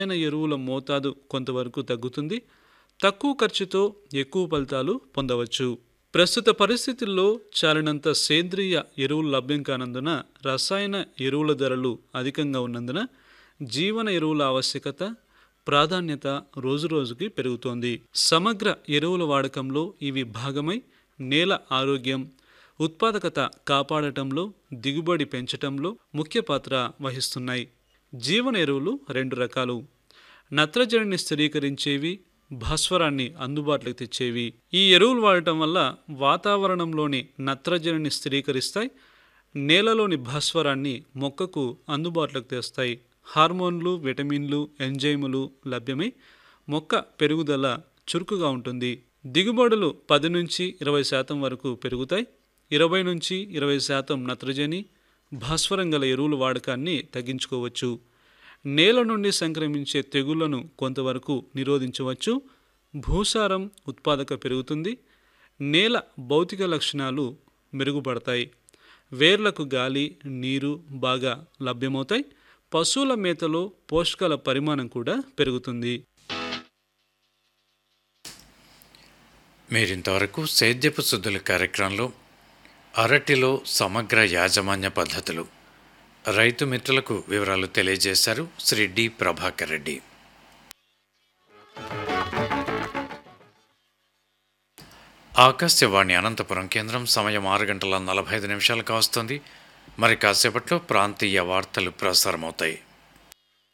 రసాయన ఎరువుల మోతాదు కొంతవరకు తగ్గుతుంది తక్కువ ఖర్చుతో ఎక్కువ ఫలితాలు పొందవచ్చు ప్రస్తుత పరిస్థితుల్లో చాలినంత సేంద్రియ ఎరువులు లభ్యం కానందున రసాయన ఎరువుల ధరలు అధికంగా ఉన్నందున జీవన ఎరువుల ఆవశ్యకత ప్రాధాన్యత రోజురోజుకి పెరుగుతోంది సమగ్ర ఎరువుల వాడకంలో ఇవి భాగమై నేల ఆరోగ్యం ఉత్పాదకత కాపాడటంలో దిగుబడి పెంచటంలో ముఖ్య పాత్ర వహిస్తున్నాయి జీవన ఎరువులు రెండు రకాలు నత్రజనిని స్థిరీకరించేవి భాస్వరాన్ని అందుబాటులోకి తెచ్చేవి ఈ ఎరువులు వాడటం వల్ల వాతావరణంలోని నత్రజనిని స్థిరీకరిస్తాయి నేలలోని భాస్వరాన్ని మొక్కకు అందుబాటులోకి తెస్తాయి హార్మోన్లు విటమిన్లు ఎంజైములు లభ్యమై మొక్క పెరుగుదల చురుకుగా ఉంటుంది దిగుబడులు పది నుంచి ఇరవై శాతం వరకు పెరుగుతాయి ఇరవై నుంచి ఇరవై శాతం నత్రజని భాస్వరం గల ఎరువుల వాడకాన్ని తగ్గించుకోవచ్చు నేల నుండి సంక్రమించే తెగుళ్లను కొంతవరకు నిరోధించవచ్చు భూసారం ఉత్పాదక పెరుగుతుంది నేల భౌతిక లక్షణాలు మెరుగుపడతాయి వేర్లకు గాలి నీరు బాగా లభ్యమవుతాయి పశువుల మేతలో పోషకాల పరిమాణం కూడా పెరుగుతుంది మీరింతవరకు సేద్యపు శుద్ధుల కార్యక్రమంలో అరటిలో సమగ్ర యాజమాన్య పద్ధతులు రైతు మిత్రులకు వివరాలు తెలియజేశారు శ్రీ డి ప్రభాకర్ రెడ్డి ఆకాశవాణి అనంతపురం కేంద్రం సమయం ఆరు గంటల నలభై ఐదు నిమిషాలకు వస్తుంది మరి కాసేపట్లో ప్రాంతీయ వార్తలు ప్రసారమవుతాయి